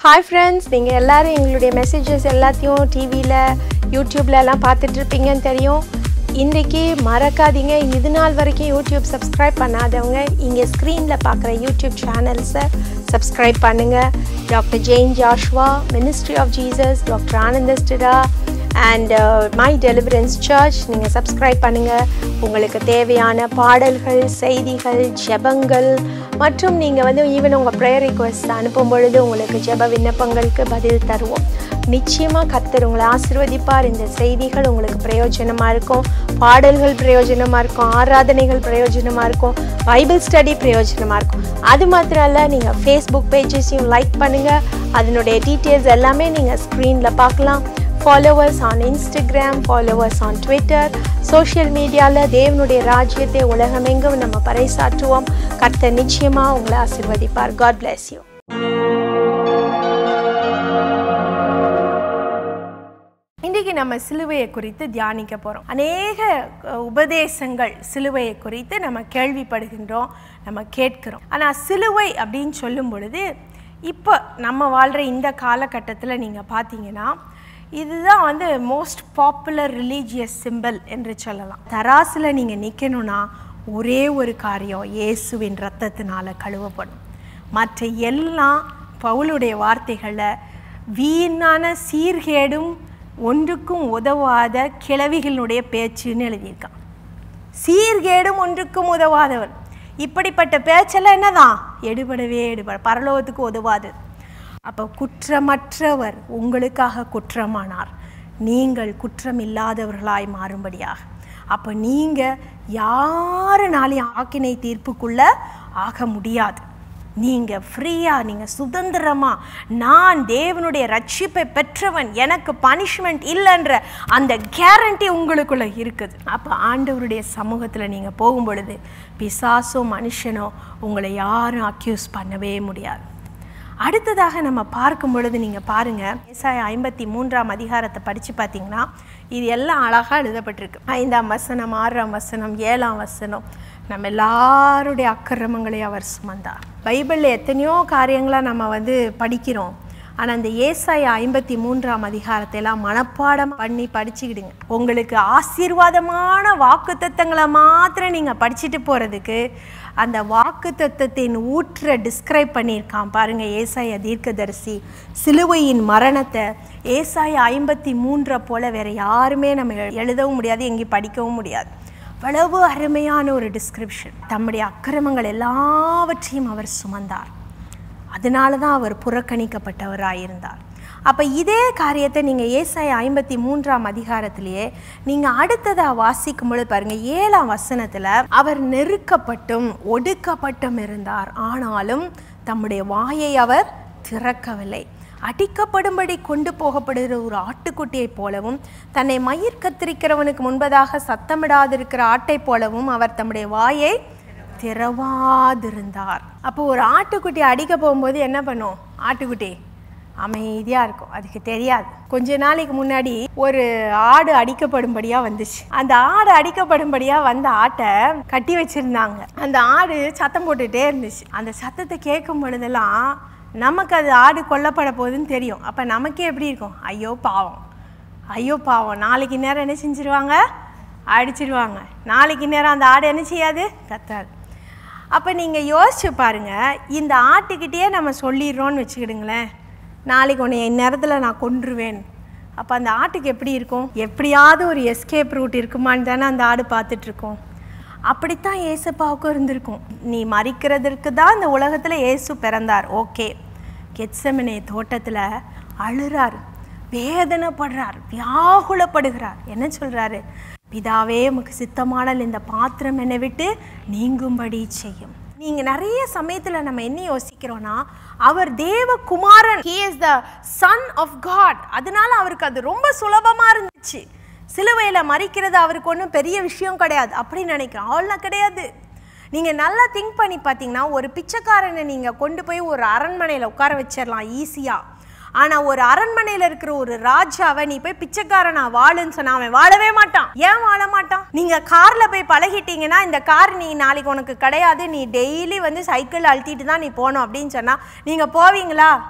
hi friends நீங்கள் எல்லாரும் எங்களுடைய மெசேஜஸ் எல்லாத்தையும் டிவியில் யூடியூப்ல எல்லாம் பார்த்துட்டு இருப்பீங்கன்னு தெரியும் இன்றைக்கி மறக்காதீங்க இது நாள் வரைக்கும் யூடியூப் சப்ஸ்கிரைப் பண்ணாதவங்க இங்கே ஸ்க்ரீனில் பார்க்குற யூடியூப் சேனல்ஸை சப்ஸ்கிரைப் பண்ணுங்கள் doctor Jain Joshua ministry of Jesus doctor ஆனந்தஸ்டிரா அண்ட் மை டெலிவரன்ஸ் சர்ச் நீங்கள் சப்ஸ்கிரைப் பண்ணுங்கள் உங்களுக்கு தேவையான பாடல்கள் செய்திகள் ஜெபங்கள் மற்றும் நீங்கள் வந்து ஈவன் உங்கள் ப்ரேயர் ரிக்வெஸ்ட் அனுப்பும் பொழுது உங்களுக்கு ஜெப விண்ணப்பங்களுக்கு பதில் தருவோம் நிச்சயமாக கர்த்தர் உங்களை ஆசீர்வதிப்பார் இந்த செய்திகள் உங்களுக்கு பிரயோஜனமாக இருக்கும் பாடல்கள் பிரயோஜனமாக இருக்கும் ஆராதனைகள் பிரயோஜனமாக இருக்கும் பைபிள் ஸ்டடி பிரயோஜனமாக இருக்கும் அது மாத்திரம் இல்லை நீங்கள் ஃபேஸ்புக் பேஜஸையும் லைக் பண்ணுங்கள் அதனுடைய டீட்டெயில்ஸ் எல்லாமே நீங்கள் ஸ்க்ரீனில் பார்க்கலாம் followers on Instagram followers on Twitter social மீடியாவில் தேவனுடைய ராஜ்யத்தை உலகமெங்கும் நம்ம பறைசாற்றுவோம் கர்த்தர் நிச்சயமாக உங்களை ஆசீர்வதிப்பார் காட் bless யூ இன்றைக்கு நம்ம சிலுவையை குறித்து தியானிக்க போகிறோம் அநேக அஹ், உபதேசங்கள் சிலுவையை குறித்து நம்ம கேள்விப்படுகின்றோம் நம்ம கேட்கிறோம் ஆனால் சிலுவை அப்படின்னு சொல்லும் பொழுது இப்போ நம்ம வாழ்கிற இந்த காலகட்டத்தில் நீங்கள் பார்த்தீங்கன்னா இதுதான் வந்து மோஸ்ட் பாப்புலர் ரிலீஜியஸ் சிம்பிள் என்று சொல்லலாம் தராசில் நீங்கள் நிற்கணும்னா ஒரே ஒரு காரியம் இயேசுவின் ரத்தத்தினால கழுவப்படும் மற்ற எல்லாம் பவுலுடைய வார்த்தைகளில் வீணான சீர்கேடும் ஒன்றுக்கும் உதவாத கிழவிகளுடைய பேச்சுன்னு எழுதியிருக்கான் சீர்கேடும் ஒன்றுக்கும் உதவாதவர் இப்படிப்பட்ட பேச்செல்லாம் என்னதான் எடுபடவே எடுபட பரலோகத்துக்கு உதவாது அப்போ குற்றமற்றவர் உங்களுக்காக குற்றமானார் நீங்கள் குற்றம் இல்லாதவர்களாய் மாறும்படியாக அப்போ நீங்கள் யாருனாலையும் ஆக்கினை தீர்ப்புக்குள்ள ஆக முடியாது நீங்கள் ஃப்ரீயாக நீங்கள் சுதந்திரமாக நான் தேவனுடைய ரட்சிப்பை பெற்றவன் எனக்கு பனிஷ்மெண்ட் இல்லைன்ற அந்த கேரண்டி உங்களுக்குள்ள இருக்குது அப்போ ஆண்டவருடைய சமூகத்தில் நீங்கள் போகும் பொழுது பிசாசோ மனுஷனோ உங்களை யாரும் அக்யூஸ் பண்ணவே முடியாது அடுத்ததாக நம்ம பார்க்கும் பொழுது நீங்கள் பாருங்கள் ஏசாய ஐம்பத்தி மூன்றாம் அதிகாரத்தை படித்து பார்த்தீங்கன்னா இது எல்லாம் அழகாக எழுதப்பட்டிருக்கு ஐந்தாம் வசனம் ஆறாம் வசனம் ஏழாம் வசனம் நம்ம எல்லாருடைய அக்கிரமங்களை அவர் சுமந்தார் பைபிளில் எத்தனையோ காரியங்களை நம்ம வந்து படிக்கிறோம் ஆனால் இந்த ஏசாய ஐம்பத்தி மூன்றாம் அதிகாரத்தை எல்லாம் மனப்பாடம் பண்ணி படிச்சுக்கிடுங்க உங்களுக்கு ஆசீர்வாதமான வாக்கு தத்தங்களை மாத்திரம் நீங்கள் படிச்சுட்டு போகிறதுக்கு அந்த வாக்கு தத்தத்தின் ஊற்றை டிஸ்கிரைப் பண்ணியிருக்கான் பாருங்கள் ஏசாய தீர்க்கதரிசி சிலுவையின் மரணத்தை ஏசாய ஐம்பத்தி மூன்றை போல் வேறு யாருமே நம்ம எ- எழுதவும் முடியாது எங்கேயும் படிக்கவும் முடியாது அவ்வளவு அருமையான ஒரு டிஸ்கிரிப்ஷன் தம்முடைய அக்கிரமங்கள் எல்லாவற்றையும் அவர் சுமந்தார் அதனால தான் அவர் புறக்கணிக்கப்பட்டவராயிருந்தார் அப்போ இதே காரியத்தை நீங்கள் ஏசாய ஐம்பத்தி மூன்றாம் அதிகாரத்திலேயே நீங்கள் அடுத்ததாக வாசிக்கும் பொழுது பாருங்கள் ஏழாம் வசனத்தில் அவர் நெருக்கப்பட்டும் ஒடுக்கப்பட்டும் இருந்தார் ஆனாலும் தம்முடைய வாயை அவர் திறக்கவில்லை அடிக்கப்படும்படி கொண்டு போகப்படுகிற ஒரு ஆட்டுக்குட்டியைப் போலவும் தன்னை மயிர் கத்திரிக்கிறவனுக்கு முன்பதாக சத்தமிடாதிருக்கிற ஆட்டைப் போலவும் அவர் தம்முடைய வாயை திறவாதிருந்தார் அப்போ ஒரு ஆட்டுக்குட்டி அடிக்க போகும்போது என்ன பண்ணும் ஆட்டுக்குட்டி அமைதியாக இருக்கும் அதுக்கு தெரியாது கொஞ்ச நாளைக்கு முன்னாடி ஒரு ஆடு அடிக்கப்படும்படியாக வந்துச்சு அந்த ஆடு அடிக்கப்படும்படியாக வந்த ஆட்டை கட்டி வச்சுருந்தாங்க அந்த ஆடு சத்தம் போட்டுகிட்டே இருந்துச்சு அந்த சத்தத்தை கேட்கும் பொழுதெல்லாம் நமக்கு அது ஆடு கொல்லப்பட போகுதுன்னு தெரியும் அப்போ நமக்கே எப்படி இருக்கும் ஐயோ பாவம் ஐயோ பாவம் நாளைக்கு நேரம் என்ன செஞ்சிருவாங்க அடிச்சிருவாங்க நாளைக்கு நேரம் அந்த ஆடு என்ன செய்யாது கத்தாது அப்போ நீங்கள் யோசிச்சு பாருங்கள் இந்த ஆட்டுக்கிட்டேயே நம்ம சொல்லிடுறோன்னு வச்சுக்கிடுங்களேன் நாளைக்கு உன்னை என் நேரத்தில் நான் கொன்றுவேன் அப்போ அந்த ஆட்டுக்கு எப்படி இருக்கும் எப்படியாவது ஒரு எஸ்கேப் ரூட் இருக்குமான்னு தானே அந்த ஆடு பார்த்துட்ருக்கோம் அப்படித்தான் ஏசப்பாவுக்கும் இருந்திருக்கும் நீ மறிக்கிறதற்கு தான் இந்த உலகத்தில் இயேசு பிறந்தார் ஓகே கெட்சமனே தோட்டத்தில் அழுறார் வேதனைப்படுறார் வியாகுலப்படுகிறார் என்ன சொல்றாரு பிதாவே உமக்கு சித்தமானால் இந்த பாத்திரம் என்னை விட்டு நீங்கும்படி செய்யும் நீங்க நிறைய சமயத்துல நம்ம என்ன யோசிக்கிறோம்னா அவர் தேவகுமாரன் he is the son of god அதனால அவருக்கு அது ரொம்ப சுலபமா இருந்துச்சு சிலுவையில் மறிக்கிறது அவருக்கு ஒன்றும் பெரிய விஷயம் கிடையாது அப்படின்னு நினைக்கிறோம் அவ்வளோ கிடையாது நீங்கள் நல்லா திங்க் பண்ணி பார்த்தீங்கன்னா ஒரு பிச்சைக்காரனை நீங்கள் கொண்டு போய் ஒரு அரண்மனையில் உட்கார வச்சிடலாம் ஈஸியாக ஆனால் ஒரு அரண்மனையில் இருக்கிற ஒரு ராஜாவை நீ போய் பிச்சைக்காரனா வாழுன்னு சொன்னா அவன் வாழவே மாட்டான் ஏன் வாழ மாட்டான் நீங்கள் காரில் போய் பழகிட்டீங்கன்னா இந்த கார் நீ நாளைக்கு உனக்கு கிடையாது நீ டெய்லி வந்து சைக்கிள் அழுத்திட்டு தான் நீ போகணும் அப்படின்னு சொன்னால் நீங்கள் போவீங்களா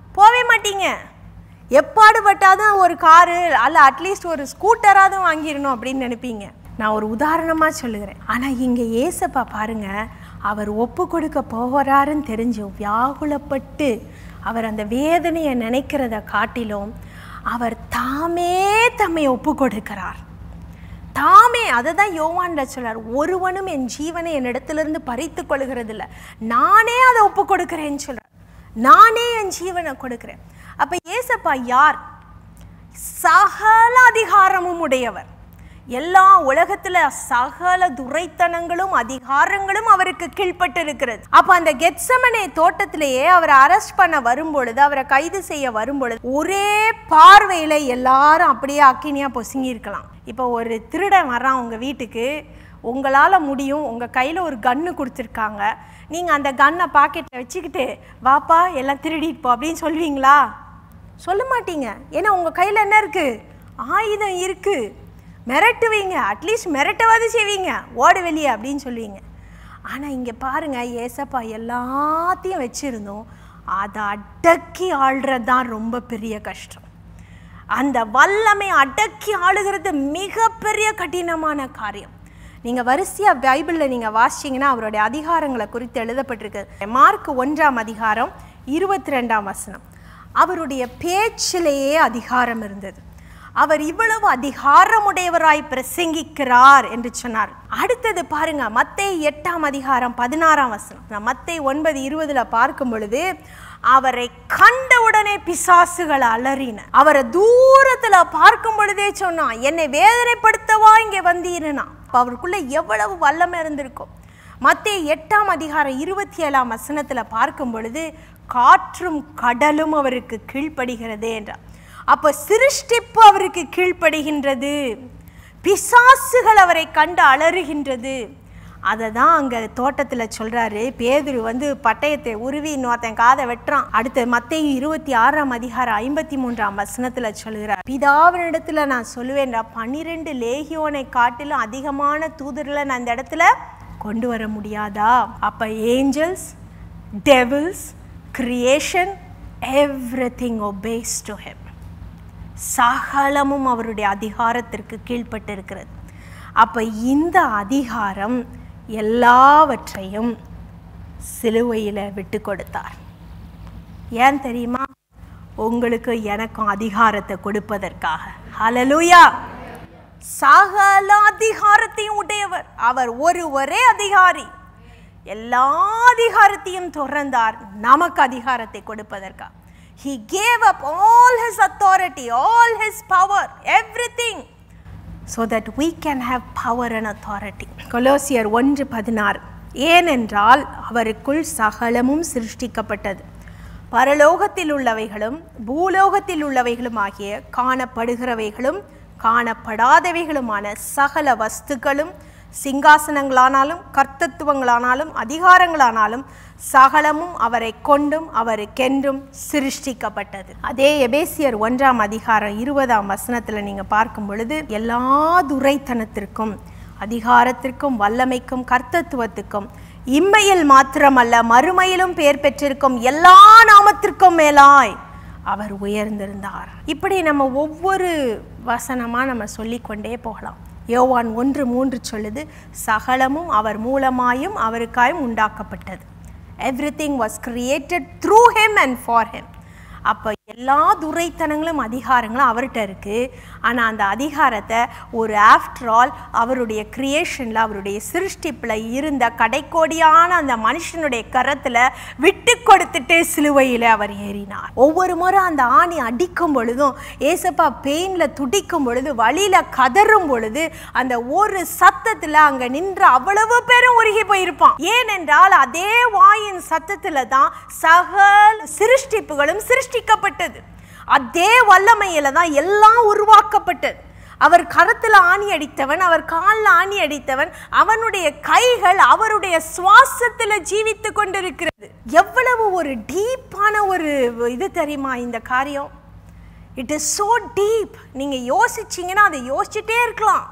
போவே மாட்டீங்க எப்பாடுபட்டாதான் ஒரு காரு அல்ல அட்லீஸ்ட் ஒரு ஸ்கூட்டராவது வாங்கிடணும் அப்படின்னு நினைப்பீங்க நான் ஒரு உதாரணமாக சொல்லுகிறேன் ஆனால் இங்கே ஏசப்பா பாருங்க அவர் ஒப்பு கொடுக்க போகிறாருன்னு தெரிஞ்சு வியாகுலப்பட்டு அவர் அந்த வேதனையை நினைக்கிறத காட்டிலும் அவர் தாமே தம்மை ஒப்பு கொடுக்கிறார் தாமே அதை தான் யோவான்ல சொல்றார் ஒருவனும் என் ஜீவனை என்னிடத்திலிருந்து பறித்து கொள்கிறதில்ல நானே அதை ஒப்பு கொடுக்கிறேன்னு சொல்றார் நானே என் ஜீவனை கொடுக்கிறேன் அப்ப ஏசப்பா யார் சகல அதிகாரமும் உடையவர் எல்லா உலகத்துல சகல துரைத்தனங்களும் அதிகாரங்களும் அவருக்கு கீழ்ப்பட்டு இருக்கிறது அப்ப அந்த கெட்சமனே தோட்டத்திலேயே அவரை அரெஸ்ட் பண்ண வரும்பொழுது அவரை கைது செய்ய வரும்பொழுது ஒரே பார்வையில எல்லாரும் அப்படியே அக்கினியா பொசுங்கி இருக்கலாம் இப்போ ஒரு திருடன் வர்றான் உங்க வீட்டுக்கு உங்களால் முடியும் உங்கள் கையில் ஒரு கன்று கொடுத்துருக்காங்க நீங்கள் அந்த கன்னை பாக்கெட்டில் வச்சுக்கிட்டு வாப்பா எல்லாம் திருடிட்டு போ அப்படின்னு சொல்லுவீங்களா சொல்ல மாட்டீங்க ஏன்னா உங்கள் கையில் என்ன இருக்குது ஆயுதம் இருக்குது மிரட்டுவீங்க அட்லீஸ்ட் மிரட்டவாது செய்வீங்க ஓடு வெளியே அப்படின்னு சொல்லுவீங்க ஆனால் இங்கே பாருங்க ஏசப்பா எல்லாத்தையும் வச்சுருந்தோம் அதை அடக்கி ஆள்றது தான் ரொம்ப பெரிய கஷ்டம் அந்த வல்லமை அடக்கி ஆளுகிறது மிகப்பெரிய கடினமான காரியம் நீங்கள் வரிசையாக பைபிளில் நீங்கள் வாசிச்சீங்கன்னா அவருடைய அதிகாரங்களை குறித்து எழுதப்பட்டிருக்கு மார்க் ஒன்றாம் அதிகாரம் இருபத்தி ரெண்டாம் வசனம் அவருடைய பேச்சிலேயே அதிகாரம் இருந்தது அவர் இவ்வளவு அதிகாரமுடையவராய் பிரசங்கிக்கிறார் என்று சொன்னார் அடுத்தது பாருங்க மத்தேய் எட்டாம் அதிகாரம் பதினாறாம் வசனம் நான் மத்தேய் ஒன்பது இருபதுல பார்க்கும் பொழுது அவரை கண்டவுடனே பிசாசுகள் அலறின அவரை தூரத்துல பார்க்கும் பொழுதே சொன்னான் என்னை வேதனைப்படுத்தவா இங்கே வந்தீருனா அப்ப அவருக்குள்ள எவ்வளவு வல்லமை இருந்திருக்கும் மத்தேய் எட்டாம் அதிகாரம் இருபத்தி ஏழாம் வசனத்துல பார்க்கும் பொழுது காற்றும் கடலும் அவருக்கு கீழ்ப்படுகிறது என்றார் அப்ப சிருஷ்டிப்பு அவருக்கு கீழ்ப்படுகின்றது பிசாசுகள் அவரை கண்டு அலறுகின்றது அதை தான் அங்கே தோட்டத்தில் சொல்கிறாரு பேதுரு வந்து பட்டயத்தை உருவி இன்னொருத்தன் காதை வெட்டுறான் அடுத்து மத்தேயு இருபத்தி ஆறாம் அதிகாரம் ஐம்பத்தி மூன்றாம் வசனத்தில் சொல்கிறார் பிதாவினிடத்தில் நான் சொல்லுவேன்டா பன்னிரெண்டு லேகியோனை காட்டிலும் அதிகமான தூதர்களை நான் அந்த இடத்துல கொண்டு வர முடியாதா அப்போ angels devils creation every thing obeys to him சகலமும் அவருடைய அதிகாரத்திற்கு கீழ்ப்பட்டிருக்கிறது அப்போ இந்த அதிகாரம் எல்லாவற்றையும் சிலுவையில் விட்டு கொடுத்தார் ஏன் தெரியுமா உங்களுக்கு எனக்கும் அதிகாரத்தை கொடுப்பதற்காக ஹalleluya சகல அதிகாரத்தையும் உடையவர் அவர் ஒருவரே அதிகாரி எல்லா அதிகாரத்தையும் துறந்தார் நமக்கு அதிகாரத்தை கொடுப்பதற்காக he gave up all his authority all his power everything so that we can have power and authority கொலோசியர் ஒன்று பதினாறு ஏனென்றால் அவருக்குள் சகலமும் சிருஷ்டிக்கப்பட்டது பரலோகத்தில் உள்ளவைகளும் பூலோகத்தில் உள்ளவைகளும் ஆகிய காணப்படுகிறவைகளும் காணப்படாதவைகளுமான சகல வஸ்துக்களும் சிங்காசனங்களானாலும் கர்த்தத்துவங்களானாலும் அதிகாரங்களானாலும் சகலமும் அவரை கொண்டும் அவருக்கென்றும் சிருஷ்டிக்கப்பட்டது அதே எபேசியர் ஒன்றாம் அதிகாரம் இருபதாம் வசனத்தில் நீங்கள் பார்க்கும் பொழுது எல்லா துரைத்தனத்திற்கும் அதிகாரத்திற்கும் வல்லமைக்கும் கர்த்தத்துவத்துக்கும் இம்மையில் மாத்திரமல்ல மறுமையிலும் பெயர் பெற்றிருக்கும் எல்லா நாமத்திற்கும் மேலாய் அவர் உயர்ந்திருந்தார் இப்படி நம்ம ஒவ்வொரு வசனமாக நம்ம சொல்லிக்கொண்டே போகலாம் யோவான் ஒன்று மூன்று சொல்லுது சகலமும் அவர் மூலமாயும் அவருக்காயும் உண்டாக்கப்பட்டது every thing was created through him and for him அப்போ எல்லா துரைத்தனங்களும் அதிகாரங்களும் அவர்கிட்ட இருக்குது ஆனால் அந்த அதிகாரத்தை ஒரு ஆஃப்டர் ஆல் அவருடைய கிரியேஷனில் அவருடைய சிருஷ்டிப்பில் இருந்த கடைக்கோடியான அந்த மனுஷனுடைய கரத்தில் விட்டு கொடுத்துட்டு சிலுவையில் அவர் ஏறினார் ஒவ்வொரு முறை அந்த ஆணி அடிக்கும் பொழுதும் ஏசப்பா பெயினில் துடிக்கும் பொழுது வழியில் கதறும் பொழுது அந்த ஒரு சத்தத்தில் அங்கே நின்ற அவ்வளவு பேரும் உருகி போயிருப்பான் ஏனென்றால் அதே வாயின் சத்தத்தில் தான் சகல சிருஷ்டிப்புகளும் சிருஷ்டிக்கப்பட்டது அதே வல்லமையில தான் எல்லாம் உருவாக்கப்பட்டது அவர் கரத்தில் ஆணி அடித்தவன் அவர் காலில் ஆணி அடித்தவன் அவனுடைய கைகள் அவருடைய சுவாசத்தில் ஜீவித்து கொண்டிருக்கிறது எவ்வளவு ஒரு டீப்பான ஒரு இது தெரியுமா இந்த காரியம் இட் இஸ் ஸோ டீப் நீங்கள் யோசிச்சீங்கன்னா அதை யோசிச்சுட்டே இருக்கலாம்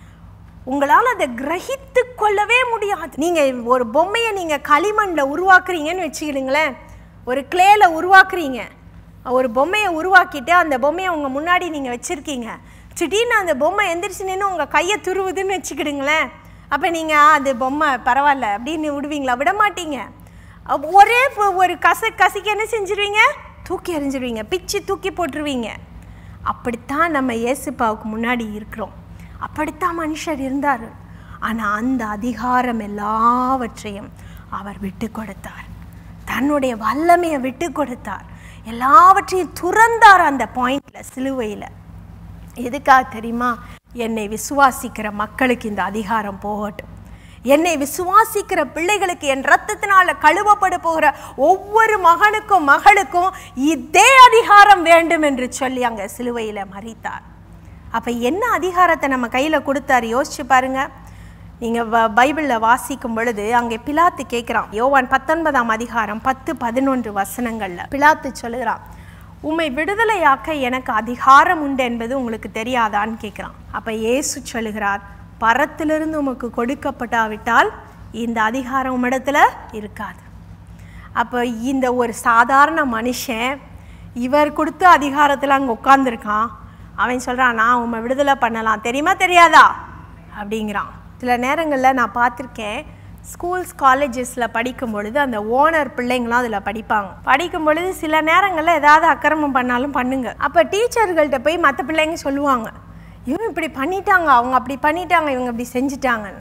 உங்களால் அதை கிரகித்து கொள்ளவே முடியாது நீங்கள் ஒரு பொம்மையை நீங்கள் களிமண்ணில் உருவாக்குறீங்கன்னு வச்சுக்கிடுங்களேன் ஒரு கிளேல உருவாக்குறீங்க ஒரு பொம்மையை உருவாக்கிட்டு அந்த பொம்மையை உங்க முன்னாடி நீங்க வச்சிருக்கீங்க திடீர்னு அந்த பொம்மை எந்திரிச்சு நின்று உங்க கையை துருவுதுன்னு வச்சுக்கிடுங்களேன் அப்ப நீங்க "ஆ, அது பொம்மை பரவாயில்ல அப்படின்னு விடுவீங்களா விட மாட்டீங்க அப்ப ஒரே ப- ஒரு கச கசிக்கு என்ன செஞ்சிருவீங்க தூக்கி எறிஞ்சிருவீங்க பிச்சு தூக்கி போட்டுருவீங்க அப்படித்தான் நம்ம இயேசுப்பாவுக்கு முன்னாடி இருக்கிறோம் அப்படித்தான் மனுஷர் இருந்தார் ஆனால் அந்த அதிகாரம் எல்லாவற்றையும் அவர் விட்டு கொடுத்தார் தன்னுடைய வல்லமையை விட்டு கொடுத்தார் எல்லாவற்றையும் துறந்தார் அந்த பாயிண்ட்ல சிலுவையில் எதுக்காக தெரியுமா என்னை விசுவாசிக்கிற மக்களுக்கு இந்த அதிகாரம் போகட்டும் என்னை விசுவாசிக்கிற பிள்ளைகளுக்கு என் ரத்தத்தினால கழுவப்பட போகிற ஒவ்வொரு மகனுக்கும் மகளுக்கும் இதே அதிகாரம் வேண்டும் என்று சொல்லி அங்க சிலுவையில மறித்தார் அப்ப என்ன அதிகாரத்தை நம்ம கையில கொடுத்தாரு யோசிச்சு பாருங்க நீங்க வ- பைபிள்ல வாசிக்கும் பொழுது அங்கே பிலாத்து கேட்கிறான் யோவான் பத்தொன்பதாம் அதிகாரம் பத்து பதினொன்று வசனங்கள்ல பிலாத்து சொல்லுகிறான் உம்மை விடுதலையாக்க எனக்கு அதிகாரம் உண்டு என்பது உங்களுக்கு தெரியாதான்னு கேட்குறான் அப்ப இயேசு சொல்லுகிறார் பரத்திலிருந்து உமக்கு கொடுக்கப்பட்டாவிட்டால் இந்த அதிகாரம் உம்மிடத்துல இருக்காது அப்போ இந்த ஒரு சாதாரண மனுஷன் இவர் கொடுத்த அதிகாரத்தில் அங்கே உட்காந்துருக்கான் அவன் சொல்கிறான் நான் உம்மை விடுதலை பண்ணலாம் தெரியுமா தெரியாதா அப்படிங்கிறான் சில நேரங்களில் நான் பார்த்துருக்கேன் ஸ்கூல்ஸ் காலேஜஸில் படிக்கும் பொழுது அந்த ஓனர் பிள்ளைங்களாம் அதில் படிப்பாங்க படிக்கும் பொழுது சில நேரங்களில் ஏதாவது அக்கிரமம் பண்ணாலும் பண்ணுங்க அப்போ டீச்சர்கள்ட்ட போய் மற்ற பிள்ளைங்க சொல்லுவாங்க இவங்க இப்படி பண்ணிட்டாங்க அவங்க அப்படி பண்ணிட்டாங்க இவங்க இப்படி செஞ்சுட்டாங்கன்னு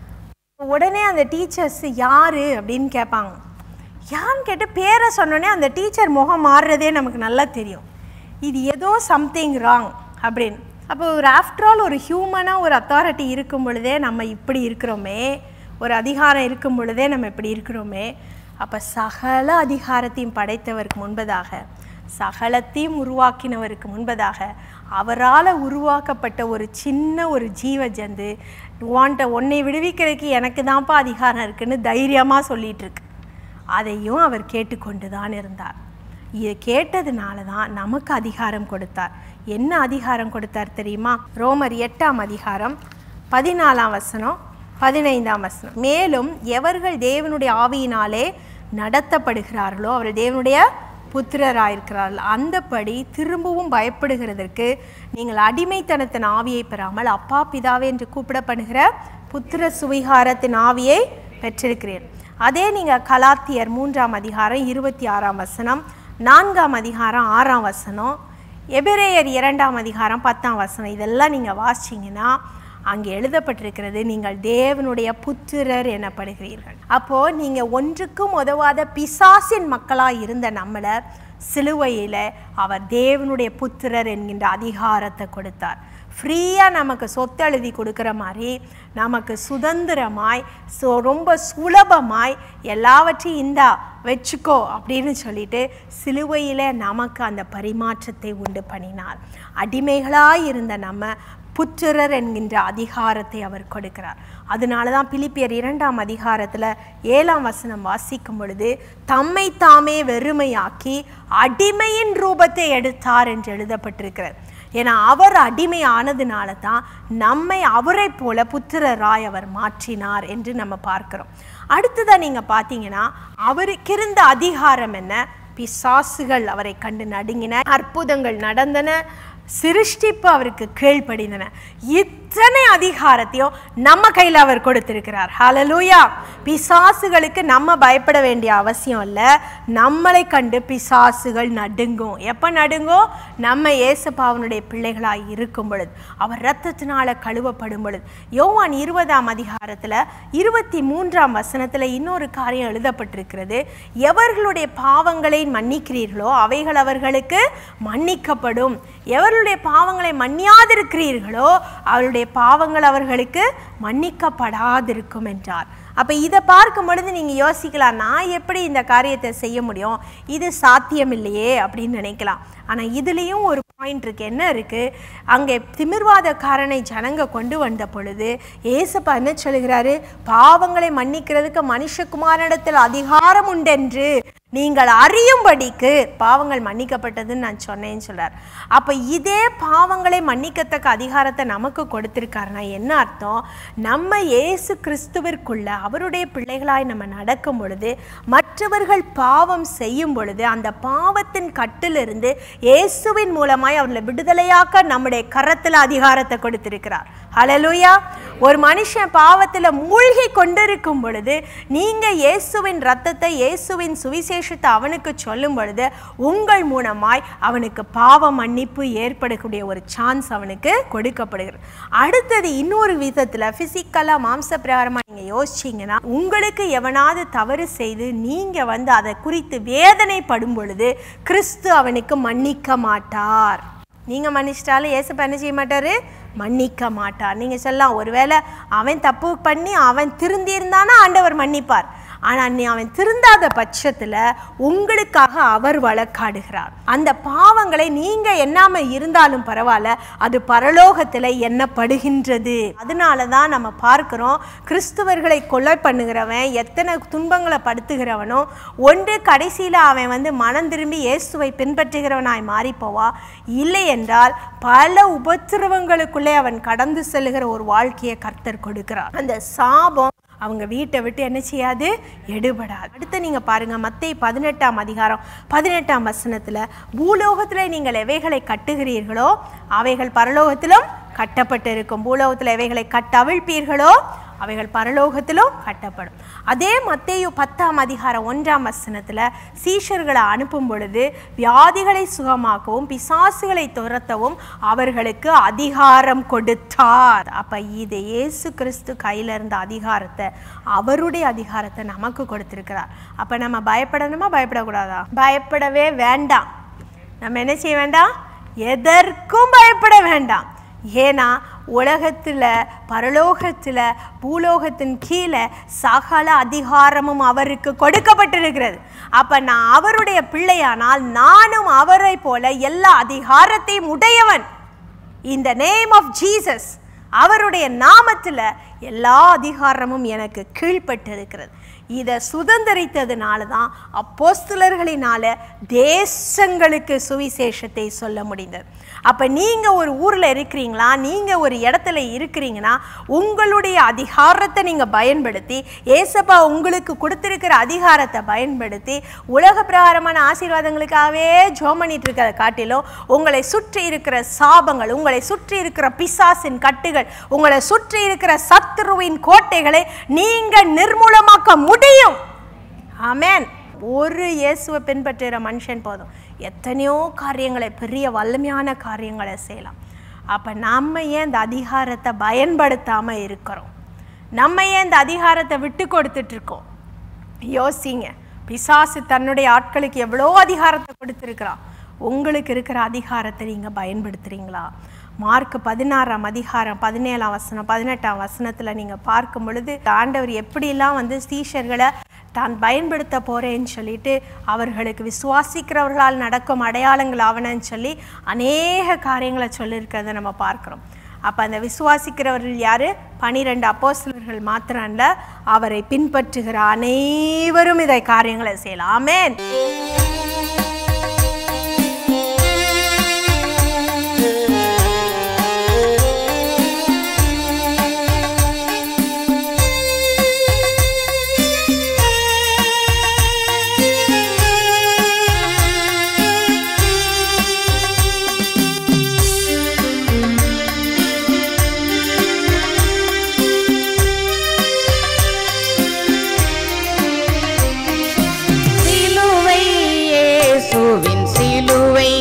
உடனே அந்த டீச்சர்ஸ் யாரு அப்படின்னு கேட்பாங்க யான்னு கேட்டு பேரை சொன்னோடனே அந்த டீச்சர் முகம் மாறுறதே நமக்கு நல்லா தெரியும் இது ஏதோ சம்திங் ராங் அப்படின்னு அப்போ ஒரு ஆஃப்டர் ஆல் ஒரு ஹியூமனாக ஒரு அத்தாரிட்டி இருக்கும் பொழுதே நம்ம இப்படி இருக்கிறோமே ஒரு அதிகாரம் இருக்கும் பொழுதே நம்ம இப்படி இருக்கிறோமே அப்போ சகல அதிகாரத்தையும் படைத்தவருக்கு முன்பதாக சகலத்தையும் உருவாக்கினவருக்கு முன்பதாக அவரால் உருவாக்கப்பட்ட ஒரு சின்ன ஒரு ஜீவ ஜந்து வாண்ட உன்னை விடுவிக்கிறதுக்கு எனக்கு தான்ப்பா அதிகாரம் இருக்குன்னு தைரியமாக சொல்லிட்டு இருக்கு அதையும் அவர் கேட்டுக்கொண்டு தான் இருந்தார் இதை கேட்டதுனால தான் நமக்கு அதிகாரம் கொடுத்தார் என்ன அதிகாரம் கொடுத்தார் தெரியுமா ரோமர் எட்டாம் அதிகாரம் பதினாலாம் வசனம் பதினைந்தாம் வசனம் மேலும் எவர்கள் தேவனுடைய ஆவியினாலே நடத்தப்படுகிறார்களோ அவர் தேவனுடைய புத்திரராயிருக்கிறார்கள் அந்தபடி திரும்பவும் பயப்படுகிறதற்கு நீங்கள் அடிமைத்தனத்தின் ஆவியை பெறாமல் அப்பா பிதாவே என்று கூப்பிடப்படுகிற புத்திர சுவிகாரத்தின் ஆவியை பெற்றிருக்கிறீர் அதே நீங்கள் கலாத்தியர் மூன்றாம் அதிகாரம் இருபத்தி ஆறாம் வசனம் நான்காம் அதிகாரம் ஆறாம் வசனம் எபிரேயர் இரண்டாம் அதிகாரம் பத்தாம் வசனம் இதெல்லாம் நீங்கள் வாசிங்கன்னா அங்கே எழுதப்பட்டிருக்கிறது நீங்கள் தேவனுடைய புத்திரர் எனப்படுகிறீர்கள் அப்போ நீங்க ஒன்றுக்கும் உதவாத பிசாசின் மக்களாய் இருந்த நம்மளை சிலுவையில் அவர் தேவனுடைய புத்திரர் என்கின்ற அதிகாரத்தை கொடுத்தார் ஃப்ரீயாக நமக்கு சொத்து எழுதி கொடுக்குற மாதிரி நமக்கு சுதந்திரமாய் ஸோ ரொம்ப சுலபமாய் எல்லாவற்றையும் இந்தா வச்சுக்கோ அப்படின்னு சொல்லிட்டு சிலுவையில் நமக்கு அந்த பரிமாற்றத்தை உண்டு பண்ணினார் அடிமைகளாய் இருந்த நம்ம புத்திரர் என்கின்ற அதிகாரத்தை அவர் கொடுக்கிறார் அதனால தான் பிலிப்பியர் இரண்டாம் அதிகாரத்தில் ஏழாம் வசனம் வாசிக்கும் பொழுது தம்மை தாமே வெறுமையாக்கி அடிமையின் ரூபத்தை எடுத்தார் என்று எழுதப்பட்டிருக்கிறது ஏன்னா அவர் அடிமை ஆனதுனால தான் நம்மை அவரை போல புத்திரராய் அவர் மாற்றினார் என்று நம்ம பார்க்கிறோம் அடுத்ததாக நீங்கள் பார்த்தீங்கன்னா அவருக்கு இருந்த அதிகாரம் என்ன பிசாசுகள் அவரை கண்டு நடுங்கின அற்புதங்கள் நடந்தன சிருஷ்டிப்பு அவருக்கு கீழ்ப்படிந்தன இத்தனை அதிகாரத்தையும் நம்ம கையில் அவர் கொடுத்திருக்கிறார் ஹalleluya பிசாசுகளுக்கு நம்ம பயப்பட வேண்டிய அவசியம் இல்லை நம்மளை கண்டு பிசாசுகள் நடுங்கும் எப்போ நடுங்கும் நம்ம ஏசப்பாவனுடைய பிள்ளைகளாய் இருக்கும் பொழுது அவர் இரத்தத்தினால கழுவப்படும் பொழுது யோவான் இருபதாம் அதிகாரத்தில் இருபத்தி மூன்றாம் வசனத்தில் இன்னொரு காரியம் எழுதப்பட்டிருக்கிறது எவர்களுடைய பாவங்களை மன்னிக்கிறீர்களோ அவைகள் அவர்களுக்கு மன்னிக்கப்படும் எவர்களுடைய பாவங்களை மன்னியாதிருக்கிறீர்களோ அவருடைய பாவங்கள் அவர்களுக்கு மன்னிக்கப்படாதிருக்கும் என்றார் அப்போ இதை பார்க்கும் பொழுது நீங்கள் யோசிக்கலாம் நான் எப்படி இந்த காரியத்தை செய்ய முடியும் இது சாத்தியம் இல்லையே அப்படின்னு நினைக்கலாம் ஆனால் இதுலேயும் ஒரு பாயிண்ட் இருக்கு என்ன இருக்கு அங்கே திமிர்வாதக்காரனை ஜனங்க கொண்டு வந்த பொழுது ஏசப்பா என்ன சொல்லுகிறாரு பாவங்களை மன்னிக்கிறதுக்கு மனுஷகுமாரனிடத்தில் அதிகாரம் உண்டென்று நீங்கள் அறியும்படிக்கு பாவங்கள் மன்னிக்கப்பட்டதுன்னு நான் சொன்னேன்னு சொல்றார் அப்ப இதே பாவங்களை மன்னிக்கத்தக்க அதிகாரத்தை நமக்கு கொடுத்திருக்காருன்னா என்ன அர்த்தம் நம்ம இயேசு கிறிஸ்துவிற்குள்ள அவருடைய பிள்ளைகளாய் நம்ம நடக்கும் பொழுது மற்றவர்கள் பாவம் செய்யும் பொழுது அந்த பாவத்தின் கட்டிலிருந்து இயேசுவின் மூலமாய் அவர்களை விடுதலையாக்க நம்முடைய கரத்தில் அதிகாரத்தை கொடுத்திருக்கிறார் ஹalleluya ஒரு மனுஷன் பாவத்தில் மூழ்கி கொண்டிருக்கும் பொழுது நீங்க இயேசுவின் ரத்தத்தை இயேசுவின் சுவிசேஷத்தை அவனுக்கு சொல்லும் பொழுது உங்கள் மூலமாய் அவனுக்கு பாவ மன்னிப்பு ஏற்படக்கூடிய ஒரு சான்ஸ் அவனுக்கு கொடுக்கப்படுகிறது அடுத்தது இன்னொரு விதத்தில் ஃபிசிக்கலாக மாம்ச பிரகாரமாக நீங்கள் யோசிச்சீங்கன்னா உங்களுக்கு எவனாவது தவறு செய்து நீங்கள் வந்து அதை குறித்து வேதனைப்படும் பொழுது கிறிஸ்து அவனுக்கு மன்னிக்க மாட்டார் நீங்கள் மன்னிச்சிட்டாலும் ஏசப்ப என்ன செய்ய மாட்டார் மன்னிக்க மாட்டார் நீங்கள் சொல்லலாம் ஒருவேளை அவன் தப்பு பண்ணி அவன் திருந்தியிருந்தானா ஆண்டவர் மன்னிப்பார் ஆனால் நீ அவன் திருந்தாத பட்சத்தில் உங்களுக்காக அவர் வழக்காடுகிறார் அந்த பாவங்களை நீங்கள் எண்ணாம இருந்தாலும் பரவாயில்ல அது பரலோகத்தில் எண்ணப்படுகின்றது அதனால தான் நம்ம பார்க்கிறோம் கிறிஸ்துவர்களை கொலை பண்ணுகிறவன் எத்தனை துன்பங்களை படுத்துகிறவனோ ஒன்று கடைசியில் அவன் வந்து மனம் திரும்பி இயேசுவை பின்பற்றுகிறவனாய் மாறிப்போவா இல்லை என்றால் பல உபத்திரவங்களுக்குள்ளே அவன் கடந்து செல்லுகிற ஒரு வாழ்க்கையை கர்த்தர் கொடுக்கிறார் அந்த சாபம் அவங்க வீட்டை விட்டு என்ன செய்யாது எடுபடாது அடுத்து நீங்கள் பாருங்கள் மத்தேயு பதினெட்டாம் அதிகாரம் பதினெட்டாம் வசனத்தில் பூலோகத்தில் நீங்கள் எவைகளை கட்டுகிறீர்களோ அவைகள் பரலோகத்திலும் கட்டப்பட்டிருக்கும் பூலோகத்தில் எவைகளை கட்டவிழ்ப்பீர்களோ அவைகள் பரலோகத்திலும் கட்டப்படும் அதே மத்தேயு பத்தாம் அதிகாரம் ஒன்றாம் வசனத்தில் சீஷர்களை அனுப்பும் பொழுது வியாதிகளை சுகமாக்கவும் பிசாசுகளை துரத்தவும் அவர்களுக்கு அதிகாரம் கொடுத்தார் அப்ப இது இயேசு கிறிஸ்து கையில இருந்த அதிகாரத்தை அவருடைய அதிகாரத்தை நமக்கு கொடுத்திருக்கிறார் அப்ப நம்ம பயப்படணுமா பயப்படக்கூடாதா பயப்படவே வேண்டாம் நம்ம என்ன செய்ய வேண்டாம் எதற்கும் பயப்பட வேண்டாம் ஏன்னா உலகத்தில் பரலோகத்தில் பூலோகத்தின் கீழே சகல அதிகாரமும் அவருக்கு கொடுக்கப்பட்டிருக்கிறது அப்போ நான் அவருடைய பிள்ளையானால் நானும் அவரை போல எல்லா அதிகாரத்தையும் உடையவன் இந்த நேம் ஆஃப் ஜீசஸ் அவருடைய நாமத்தில் எல்லா அதிகாரமும் எனக்கு கீழ்ப்பட்டிருக்கிறது இதை சுதந்திரித்ததுனால தான் அப்போஸ்தலர்களினால தேசங்களுக்கு சுவிசேஷத்தை சொல்ல முடிந்தது அப்போ நீங்கள் ஒரு ஊரில் இருக்கிறீங்களா நீங்கள் ஒரு இடத்துல இருக்கிறீங்கன்னா உங்களுடைய அதிகாரத்தை நீங்கள் பயன்படுத்தி ஏசப்பா உங்களுக்கு கொடுத்துருக்கிற அதிகாரத்தை பயன்படுத்தி உலக பிரகாரமான ஆசீர்வாதங்களுக்காகவே ஜோம் பண்ணிட்டு இருக்கிறத காட்டிலும் உங்களை சுற்றி இருக்கிற சாபங்கள் உங்களை சுற்றி இருக்கிற பிசாசின் கட்டுகள் உங்களை சுற்றி இருக்கிற சத்துருவின் கோட்டைகளை நீங்கள் நிர்மூலமாக்க முடியும் ஆமென் ஒரு இயேசுவை பின்பற்றுகிற மனுஷன் போதும் எத்தனையோ காரியங்களை பெரிய வல்லமையான காரியங்களை செய்யலாம் அப்போ நம்ம ஏன் இந்த அதிகாரத்தை பயன்படுத்தாமல் இருக்கிறோம் நம்ம ஏன் இந்த அதிகாரத்தை விட்டு கொடுத்துட்டு இருக்கோம் யோசிங்க பிசாசு தன்னுடைய ஆட்களுக்கு எவ்வளோ அதிகாரத்தை கொடுத்துருக்கிறான் உங்களுக்கு இருக்கிற அதிகாரத்தை நீங்கள் பயன்படுத்துகிறீங்களா மார்க் பதினாறாம் அதிகாரம் பதினேழாம் வசனம் பதினெட்டாம் வசனத்தில் நீங்கள் பார்க்கும் பொழுது ஆண்டவர் எப்படிலாம் வந்து ஸ்ரீஷர்களை தான் பயன்படுத்த போகிறேன்னு சொல்லிட்டு அவர்களுக்கு விசுவாசிக்கிறவர்களால் நடக்கும் அடையாளங்கள் ஆவனன்னு சொல்லி அநேக காரியங்களை சொல்லியிருக்கிறத நம்ம பார்க்குறோம் அப்போ அந்த விசுவாசிக்கிறவர்கள் யார் பனிரெண்டு அப்போஸ்தலர்கள் மாத்திரம் இல்ல அவரை பின்பற்றுகிற அனைவரும் இதை காரியங்களை செய்யலாம் ஆமென் சிலுவை இயேசுவின் சிலுவை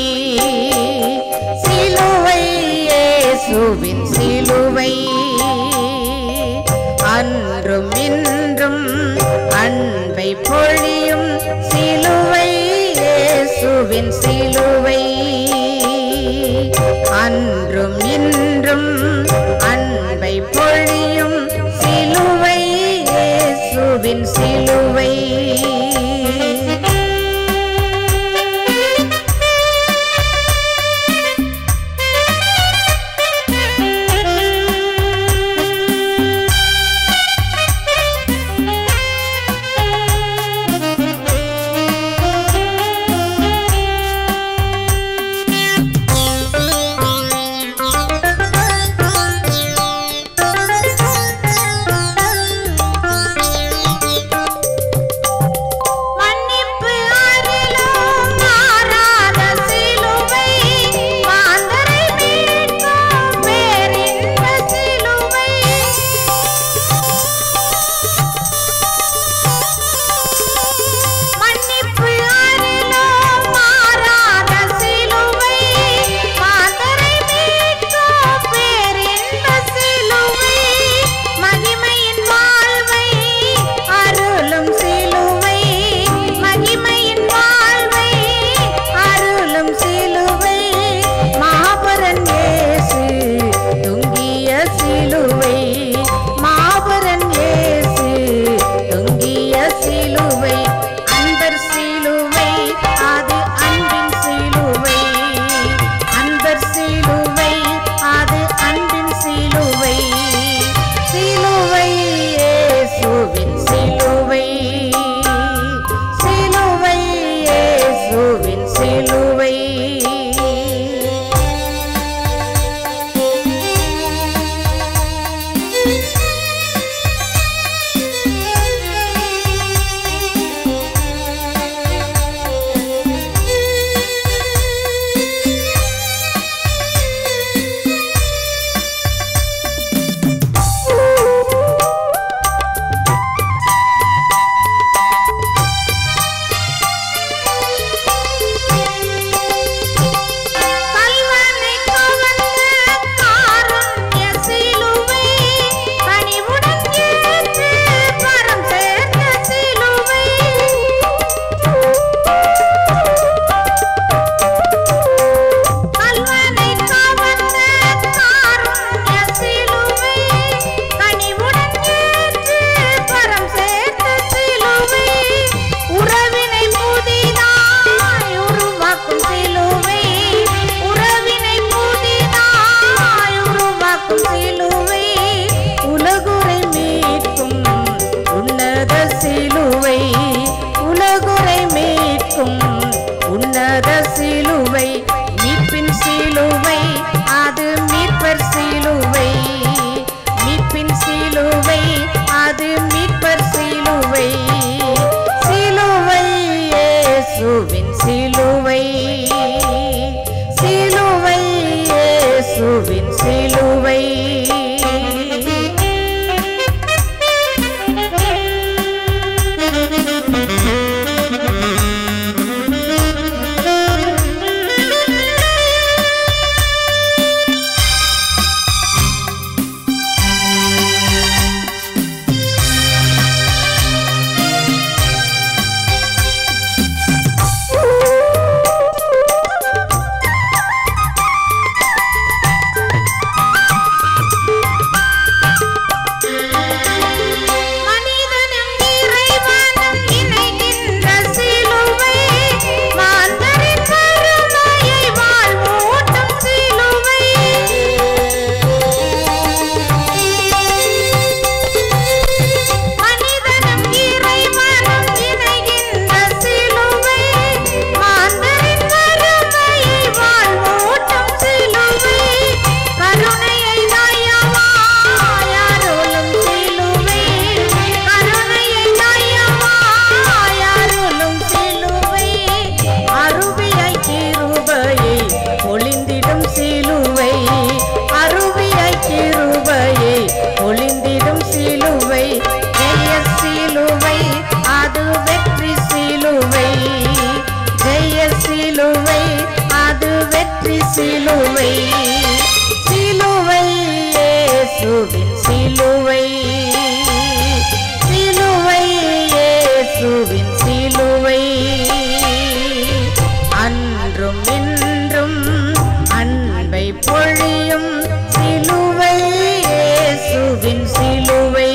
சிலுவை இயேசுவின் சிலுவை அன்றும் இன்றும் அன்பை பொழியும் சிலுவை இயேசுவின் சிலுவை அன்றும் இன்றும் அன்பை பொழியும் சிலுவை இயேசுவின் சிலுவை அது வெற்றி சிலுவை ஜெய சிலுவை அது வெற்றி சிலுவை சிலுவை இயேசுவின் சிலுவை சிலுவை இயேசுவின் சிலுவை அன்றும் இன்றும் அன்பை பொழியும் சிலுவை இயேசுவின் சிலுவை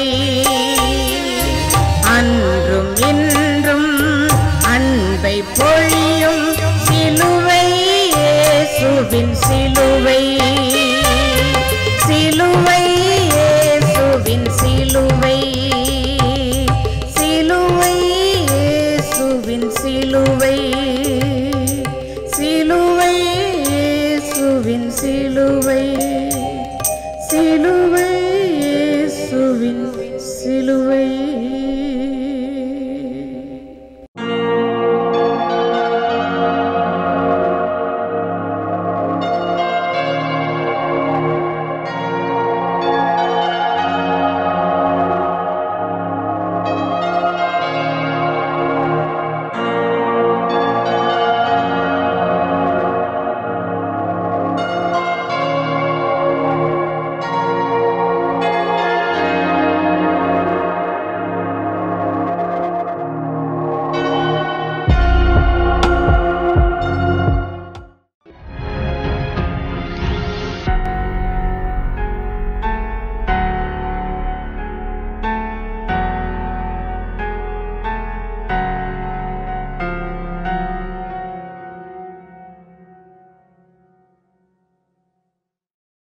அன்றும் இன்றும் அன்பை பொழியும் சிலுவை இயேசுவின் சிலுவை சிலுவை